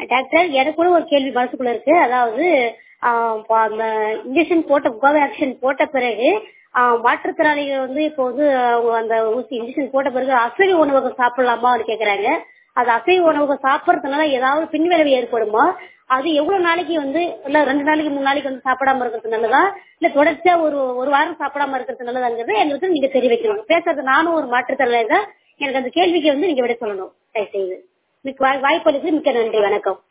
doctor எனக்கு கூட ஒரு கேள்வி மனசுக்குள்ள இருக்கு அதாவது ஆஹ் ப- அந்த இன்ஜெக்ஷன் போட்ட கோவேக்சின் போட்ட பிறகு ஆஹ் மாற்றுத்திறனாளிகள் வந்து இப்போ வந்து அவங்க அந்த ஊசி இன்ஜெக்ஷன் போட்ட பிறகு அசைவ உணவகம் சாப்பிடலாமான்னு கேக்குறாங்க அது அசைவ உணவகம் சாப்பிடறதுனால ஏதாவது பின்விளைவு ஏற்படுமா அது எவ்வளவு நாளைக்கு வந்து இல்ல ரெண்டு நாளைக்கு மூணு நாளைக்கு வந்து சாப்பிடாம இருக்கிறது நல்லதா இல்ல தொடர்ச்சியா ஒரு ஒரு வாரம் சாப்பிடாம இருக்கிறது நல்லதாங்கிறது எங்களுக்கு நீங்க தெரிவிக்கணும் பேசுறது நானும் ஒரு மாற்றுத்திறனாளி தான் எனக்கு அந்த கேள்விக்கு வந்து நீங்க விட சொல்லணும் தயவு செய்து மிக்க வாய்- வாய்ப்பளித்து மிக்க நன்றி வணக்கம்